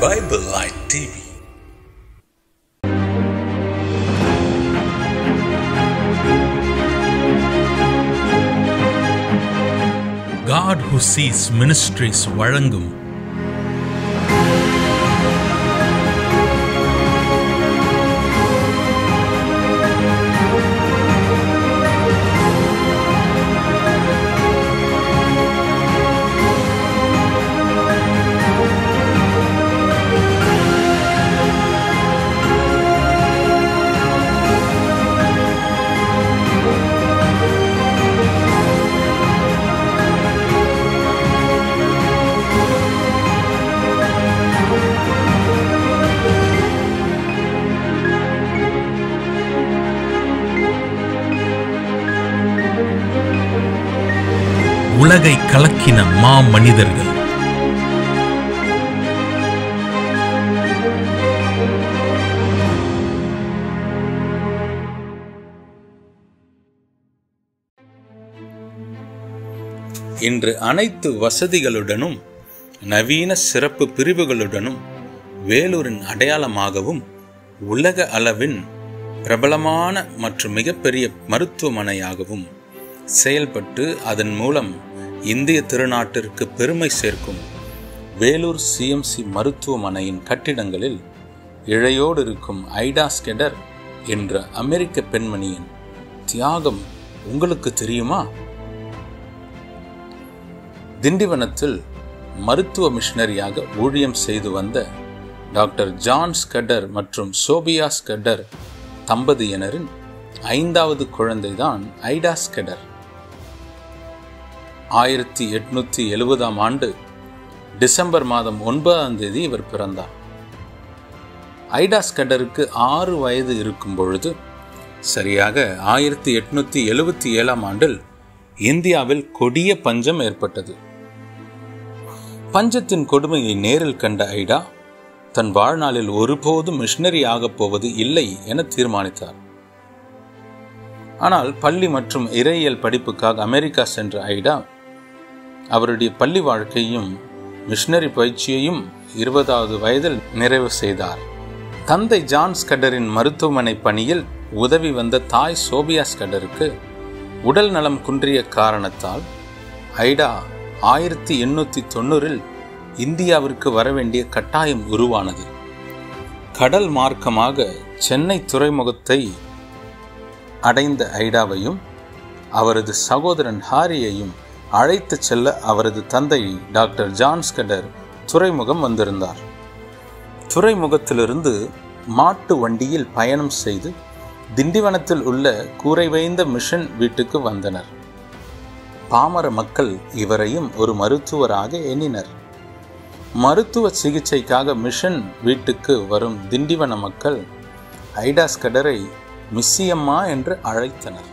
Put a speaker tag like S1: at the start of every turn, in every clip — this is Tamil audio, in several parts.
S1: Bible Light TV.
S2: God who sees ministries வழங்கும் உலகை கலக்கின மா மனிதர்கள் இன்று அனைத்து வசதிகளுடனும் நவீன சிறப்பு பிரிவுகளுடனும் வேலூரின் அடையாளமாகவும் உலக அளவின் பிரபலமான மற்றும் மிகப்பெரிய மருத்துவமனையாகவும் செயல்பட்டு அதன் மூலம் இந்திய திருநாட்டிற்கு பெருமை சேர்க்கும் வேலூர் சிஎம்சி மருத்துவமனையின் கட்டிடங்களில் இழையோடு இருக்கும் ஐடா ஸ்கெடர் என்ற அமெரிக்க பெண்மணியின் தியாகம் உங்களுக்கு தெரியுமா திண்டிவனத்தில் மருத்துவ மிஷனரியாக ஊழியம் செய்து வந்த டாக்டர் ஜான் ஸ்கடர் மற்றும் சோபியா ஸ்கடர் தம்பதியினரின் ஐந்தாவது குழந்தைதான் ஐடா ஸ்கெடர் ஆயிரத்தி எட்நூத்தி எழுபதாம் ஆண்டு டிசம்பர் மாதம் ஒன்பதாம் தேதி இவர் பிறந்தார் ஐடா ஸ்கெடருக்கு ஆறு வயது இருக்கும் பொழுது சரியாக ஆயிரத்தி எட்நூத்தி எழுபத்தி ஏழாம் ஆண்டில் இந்தியாவில் கொடிய பஞ்சம் ஏற்பட்டது பஞ்சத்தின் கொடுமையை நேரில் கண்ட ஐடா தன் வாழ்நாளில் ஒருபோதும் மிஷனரி ஆகப் போவது இல்லை என தீர்மானித்தார் ஆனால் பள்ளி மற்றும் இறையியல் படிப்புக்காக அமெரிக்கா சென்ற ஐடா அவருடைய பள்ளி வாழ்க்கையும் மிஷனரி பயிற்சியையும் இருபதாவது வயதில் நிறைவு செய்தார் தந்தை ஜான் ஸ்கடரின் மருத்துவமனை பணியில் உதவி வந்த தாய் சோபியா ஸ்கடருக்கு உடல் நலம் குன்றிய காரணத்தால் ஐடா ஆயிரத்தி எண்ணூத்தி தொண்ணூறில் இந்தியாவிற்கு வரவேண்டிய கட்டாயம் உருவானது கடல் மார்க்கமாக சென்னை துறைமுகத்தை அடைந்த ஐடாவையும் அவரது சகோதரன் ஹாரியையும் அழைத்துச் செல்ல அவரது தந்தை டாக்டர் ஜான் ஸ்கடர் துறைமுகம் வந்திருந்தார் துறைமுகத்திலிருந்து மாட்டு வண்டியில் பயணம் செய்து திண்டிவனத்தில் உள்ள கூரை வைந்த மிஷன் வீட்டுக்கு வந்தனர் பாமர மக்கள் இவரையும் ஒரு மருத்துவராக எண்ணினர் மருத்துவ சிகிச்சைக்காக மிஷன் வீட்டுக்கு வரும் திண்டிவன மக்கள் ஐடாஸ் கடரை மிஸ்ஸியம்மா என்று அழைத்தனர்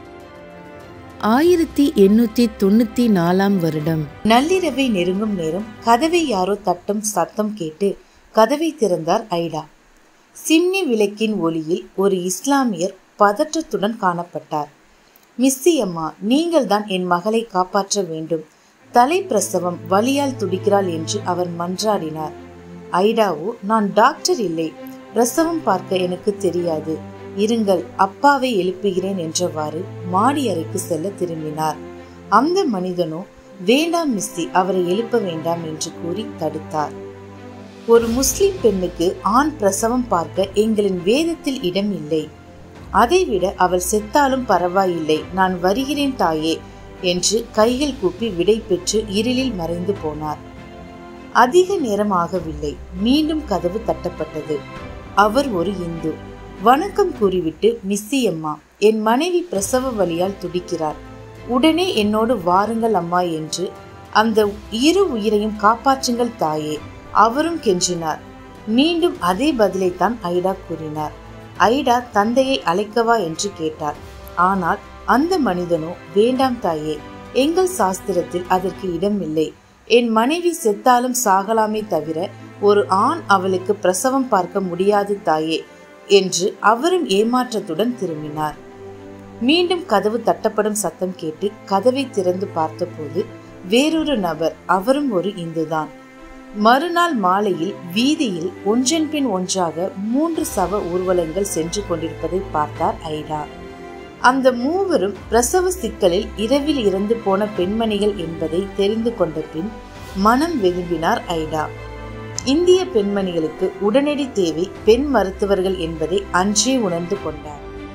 S3: ஆயிரத்தி எண்ணூத்தி தொண்ணூத்தி நாலாம் வருடம்
S4: நள்ளிரவை நெருங்கும் நேரம் கதவை யாரோ தட்டும் சத்தம் கேட்டு கதவை திறந்தார் ஐடா சிம்னி விளக்கின் ஒளியில் ஒரு இஸ்லாமியர் பதற்றத்துடன் காணப்பட்டார் மிஸ்ஸி அம்மா நீங்கள் தான் என் மகளை காப்பாற்ற வேண்டும் தலை பிரசவம் வலியால் துடிக்கிறாள் என்று அவர் மன்றாடினார் ஐடாவோ நான் டாக்டர் இல்லை பிரசவம் பார்க்க எனக்கு தெரியாது இருங்கள் அப்பாவை எழுப்புகிறேன் என்றவாறு மாடி அறைக்கு செல்ல திரும்பினார் அந்த மனிதனோ வேண்டாம் மிஸ்ஸி அவரை எழுப்ப வேண்டாம் என்று கூறி தடுத்தார் ஒரு முஸ்லிம் பெண்ணுக்கு ஆண் பிரசவம் பார்க்க எங்களின் வேதத்தில் இடம் இல்லை அதைவிட அவள் செத்தாலும் பரவாயில்லை நான் வருகிறேன் தாயே என்று கைகள் கூப்பி விடை பெற்று இருளில் மறைந்து போனார் அதிக நேரம் ஆகவில்லை மீண்டும் கதவு தட்டப்பட்டது அவர் ஒரு இந்து வணக்கம் கூறிவிட்டு மிஸ்ஸி அம்மா என் மனைவி பிரசவ வலியால் துடிக்கிறார் உடனே என்னோடு வாருங்கள் அம்மா என்று அந்த இரு உயிரையும் காப்பாற்றுங்கள் தாயே அவரும் கெஞ்சினார் மீண்டும் அதே பதிலைத்தான் ஐடா கூறினார் ஐடா தந்தையை அழைக்கவா என்று கேட்டார் ஆனால் அந்த மனிதனோ வேண்டாம் தாயே எங்கள் சாஸ்திரத்தில் அதற்கு இடமில்லை என் மனைவி செத்தாலும் சாகலாமே தவிர ஒரு ஆண் அவளுக்கு பிரசவம் பார்க்க முடியாது தாயே என்று அவரும் ஏமாற்றத்துடன் திரும்பினார் மீண்டும் கதவு தட்டப்படும் சத்தம் கேட்டு கதவை திறந்து பார்த்தபோது வேறொரு நபர் அவரும் ஒரு இந்துதான் மறுநாள் மாலையில் வீதியில் ஒன்றன் பின் ஒன்றாக மூன்று சவ ஊர்வலங்கள் சென்று கொண்டிருப்பதை பார்த்தார் ஐடா அந்த மூவரும் பிரசவ சிக்கலில் இரவில் இறந்து போன பெண்மணிகள் என்பதை தெரிந்து கொண்ட பின் மனம் வெதும்பினார் ஐடா இந்திய பெண்மணிகளுக்கு உடனடி தேவை பெண் மருத்துவர்கள் என்பதை அன்றே உணர்ந்து கொண்டார்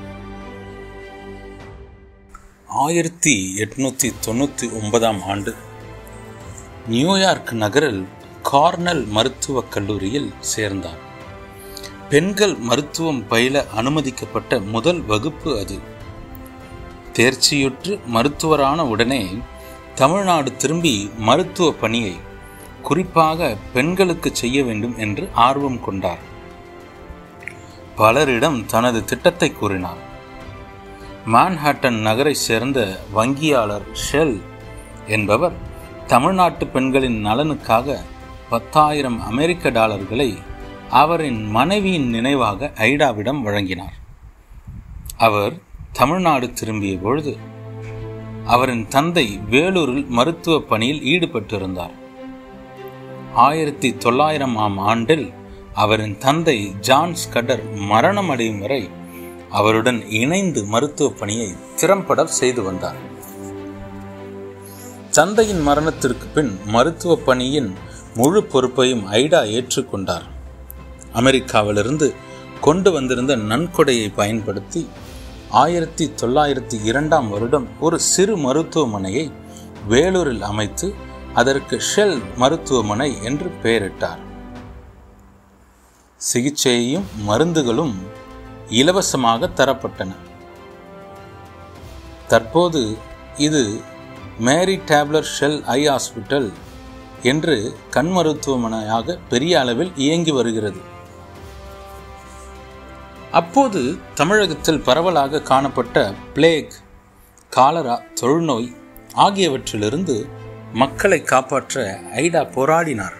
S2: ஆயிரத்தி எட்நூத்தி தொண்ணூத்தி ஒன்பதாம் ஆண்டு நியூயார்க் நகரில் கார்னல் மருத்துவக் கல்லூரியில் சேர்ந்தார் பெண்கள் மருத்துவம் பயில அனுமதிக்கப்பட்ட முதல் வகுப்பு அது தேர்ச்சியுற்று மருத்துவரான உடனே தமிழ்நாடு திரும்பி மருத்துவ பணியை குறிப்பாக பெண்களுக்கு செய்ய வேண்டும் என்று ஆர்வம் கொண்டார் பலரிடம் தனது திட்டத்தை கூறினார் மான்ஹாட்டன் நகரை சேர்ந்த வங்கியாளர் ஷெல் என்பவர் தமிழ்நாட்டு பெண்களின் நலனுக்காக பத்தாயிரம் அமெரிக்க டாலர்களை அவரின் மனைவியின் நினைவாக ஐடாவிடம் வழங்கினார் அவர் தமிழ்நாடு திரும்பிய பொழுது அவரின் தந்தை வேலூரில் மருத்துவ பணியில் ஈடுபட்டிருந்தார் ஆயிரத்தி தொள்ளாயிரம் ஆம் ஆண்டில் அவரின் தந்தை ஜான் ஸ்கடர் மரணம் அடையும் வரை அவருடன் இணைந்து மருத்துவ பணியை திறம்பட செய்து வந்தார் தந்தையின் மரணத்திற்கு பின் மருத்துவ பணியின் முழு பொறுப்பையும் ஐடா ஏற்றுக்கொண்டார் அமெரிக்காவிலிருந்து கொண்டு வந்திருந்த நன்கொடையை பயன்படுத்தி ஆயிரத்தி தொள்ளாயிரத்தி இரண்டாம் வருடம் ஒரு சிறு மருத்துவமனையை வேலூரில் அமைத்து அதற்கு ஷெல் மருத்துவமனை என்று பெயரிட்டார் சிகிச்சையும் மருந்துகளும் இலவசமாக தரப்பட்டன தற்போது இது மேரி டேப்லர் ஷெல் ஐ ஹாஸ்பிட்டல் என்று கண் மருத்துவமனையாக பெரிய அளவில் இயங்கி வருகிறது அப்போது தமிழகத்தில் பரவலாக காணப்பட்ட பிளேக் காலரா தொழுநோய் ஆகியவற்றிலிருந்து மக்களை காப்பாற்ற ஐடா போராடினார்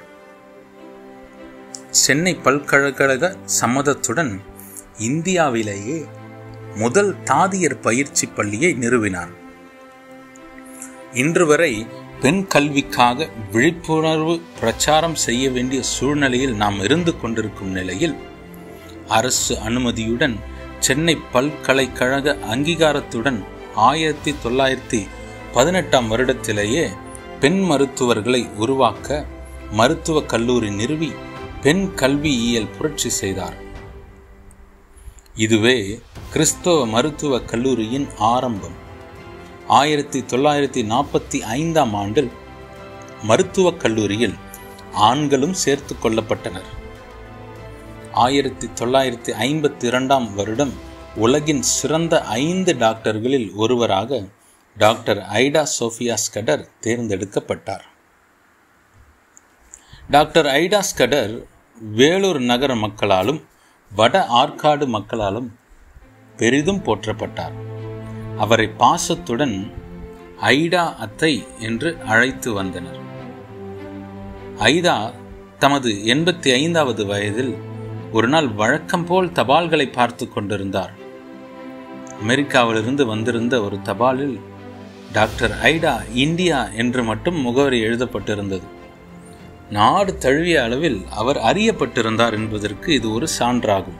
S2: சென்னை பல்கலைக்கழக சம்மதத்துடன் இந்தியாவிலேயே முதல் தாதியர் பயிற்சி பள்ளியை நிறுவினார் இன்று வரை பெண் கல்விக்காக விழிப்புணர்வு பிரச்சாரம் செய்ய வேண்டிய சூழ்நிலையில் நாம் இருந்து கொண்டிருக்கும் நிலையில் அரசு அனுமதியுடன் சென்னை பல்கலைக்கழக அங்கீகாரத்துடன் ஆயிரத்தி தொள்ளாயிரத்தி பதினெட்டாம் வருடத்திலேயே பெண் மருத்துவர்களை உருவாக்க மருத்துவக் கல்லூரி நிறுவி பெண் கல்வியியல் புரட்சி செய்தார் இதுவே கிறிஸ்தவ மருத்துவக் கல்லூரியின் ஆரம்பம் ஆயிரத்தி தொள்ளாயிரத்தி நாற்பத்தி ஐந்தாம் ஆண்டில் மருத்துவக் கல்லூரியில் ஆண்களும் சேர்த்து கொள்ளப்பட்டனர் ஆயிரத்தி தொள்ளாயிரத்தி ஐம்பத்தி இரண்டாம் வருடம் உலகின் சிறந்த ஐந்து டாக்டர்களில் ஒருவராக டாக்டர் ஐடா சோஃபியா ஸ்கடர் தேர்ந்தெடுக்கப்பட்டார் டாக்டர் ஐடா ஸ்கடர் வேலூர் நகர மக்களாலும் வட ஆற்காடு மக்களாலும் பெரிதும் போற்றப்பட்டார் அவரை பாசத்துடன் ஐடா அத்தை என்று அழைத்து வந்தனர் ஐடா தமது எண்பத்தி ஐந்தாவது வயதில் ஒரு நாள் வழக்கம் போல் தபால்களை பார்த்து கொண்டிருந்தார் அமெரிக்காவிலிருந்து வந்திருந்த ஒரு தபாலில் டாக்டர் ஐடா இந்தியா என்று மட்டும் முகவரி எழுதப்பட்டிருந்தது நாடு தழுவிய அளவில் அவர் அறியப்பட்டிருந்தார் என்பதற்கு இது ஒரு சான்றாகும்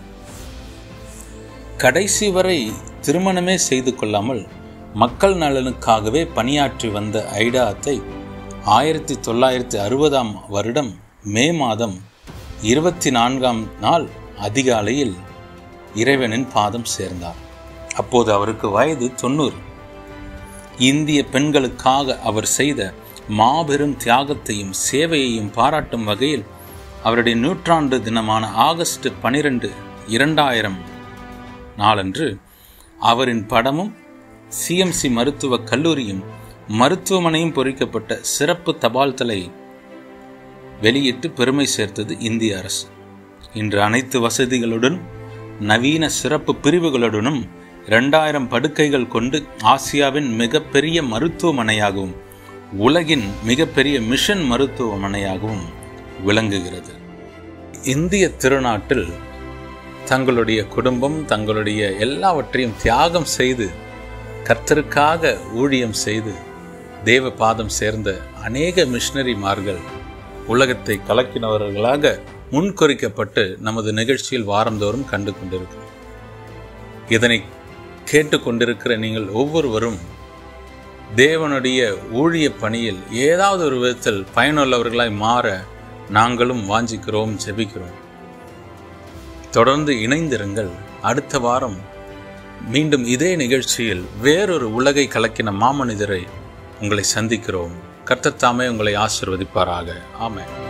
S2: கடைசி வரை திருமணமே செய்து கொள்ளாமல் மக்கள் நலனுக்காகவே பணியாற்றி வந்த ஐடா அத்தை ஆயிரத்தி தொள்ளாயிரத்தி அறுபதாம் வருடம் மே மாதம் இருபத்தி நான்காம் நாள் அதிகாலையில் இறைவனின் பாதம் சேர்ந்தார் அப்போது அவருக்கு வயது தொண்ணூறு இந்திய பெண்களுக்காக அவர் செய்த மாபெரும் தியாகத்தையும் சேவையையும் பாராட்டும் வகையில் அவருடைய நூற்றாண்டு தினமான ஆகஸ்ட் பனிரெண்டு இரண்டாயிரம் நாளன்று அவரின் படமும் சிஎம்சி மருத்துவக் கல்லூரியும் மருத்துவமனையும் பொறிக்கப்பட்ட சிறப்பு தபால் தலை வெளியிட்டு பெருமை சேர்த்தது இந்திய அரசு இன்று அனைத்து வசதிகளுடன் நவீன சிறப்பு பிரிவுகளுடனும் இரண்டாயிரம் படுக்கைகள் கொண்டு ஆசியாவின் மிகப்பெரிய மருத்துவமனையாகவும் உலகின் மிகப்பெரிய மிஷன் மருத்துவமனையாகவும் விளங்குகிறது இந்திய திருநாட்டில் தங்களுடைய குடும்பம் தங்களுடைய எல்லாவற்றையும் தியாகம் செய்து கர்த்தருக்காக ஊழியம் செய்து தேவ பாதம் சேர்ந்த அநேக மிஷனரிமார்கள் உலகத்தை கலக்கினவர்களாக முன்குறிக்கப்பட்டு நமது நிகழ்ச்சியில் வாரந்தோறும் கண்டு கொண்டிருக்கிறோம் இதனை கேட்டுக்கொண்டிருக்கிற நீங்கள் ஒவ்வொருவரும் தேவனுடைய ஊழிய பணியில் ஏதாவது ஒரு விதத்தில் பயனுள்ளவர்களாய் மாற நாங்களும் வாஞ்சிக்கிறோம் ஜெபிக்கிறோம் தொடர்ந்து இணைந்திருங்கள் அடுத்த வாரம் மீண்டும் இதே நிகழ்ச்சியில் வேறொரு உலகை கலக்கின மாமனிதரை உங்களை சந்திக்கிறோம் கர்த்தத்தாமே உங்களை ஆசிர்வதிப்பாராக ஆமென்